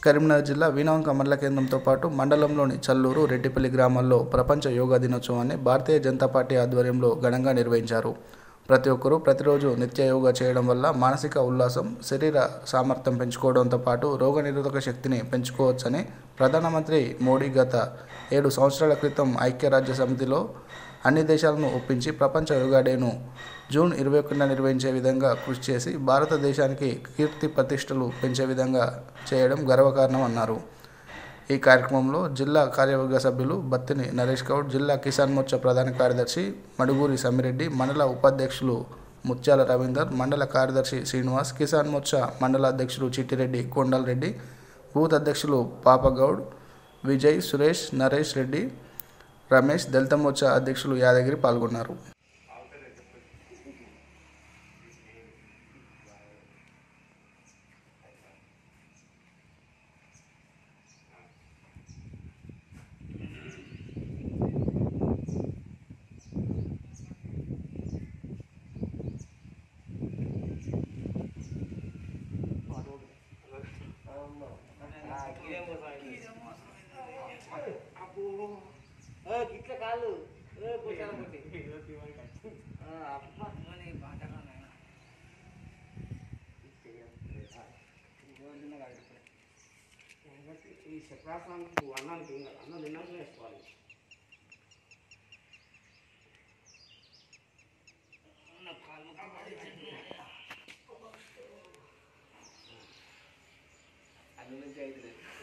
కరీంనగర్ జిల్లా వీణవంక మండల కేంద్రంతో పాటు మండలంలోని చల్లూరు రెడ్డిపల్లి గ్రామాల్లో ప్రపంచ యోగా దినోత్సవాన్ని భారతీయ జనతా పార్టీ ఆధ్వర్యంలో ఘనంగా నిర్వహించారు ప్రతి ఒక్కరూ ప్రతిరోజు నిత్య యోగా చేయడం వల్ల మానసిక ఉల్లాసం శరీర సామర్థ్యం పెంచుకోవడంతో పాటు రోగనిరోధక శక్తిని పెంచుకోవచ్చని ప్రధానమంత్రి మోడీ గత ఏడు సంవత్సరాల క్రితం ఐక్యరాజ్య సమితిలో అన్ని దేశాలను ఒప్పించి ప్రపంచ యోగా డేను జూన్ ఇరవై ఒకటిన నిర్వహించే విధంగా కృషి చేసి భారతదేశానికి కీర్తి ప్రతిష్టలు పెంచే విధంగా చేయడం గర్వకారణం అన్నారు ఈ కార్యక్రమంలో జిల్లా కార్యవర్గ సభ్యులు బత్తిని నరేష్ గౌడ్ జిల్లా కిసాన్ మోర్చా ప్రధాన కార్యదర్శి మడుగూరి సమ్మిరెడ్డి మండల ఉపాధ్యక్షులు ముత్యాల రవీందర్ మండల కార్యదర్శి శ్రీనివాస్ కిసాన్ మోర్చా మండల అధ్యక్షులు చిట్టిరెడ్డి కొండలరెడ్డి బూత్ అధ్యక్షులు పాపగౌడ్ విజయ్ సురేష్ నరేష్ రెడ్డి రమేష్ దళిత మోర్చా అధ్యక్షులు యాదగిరి పాల్గొన్నారు ఇట్లా కాదు కూర్చొని కొట్టి అప్ప ఈ చక్రాసనానికి అన్నానికి అన్నం తిన్నాక వేసుకోవాలి అన్ని నుంచి అయితే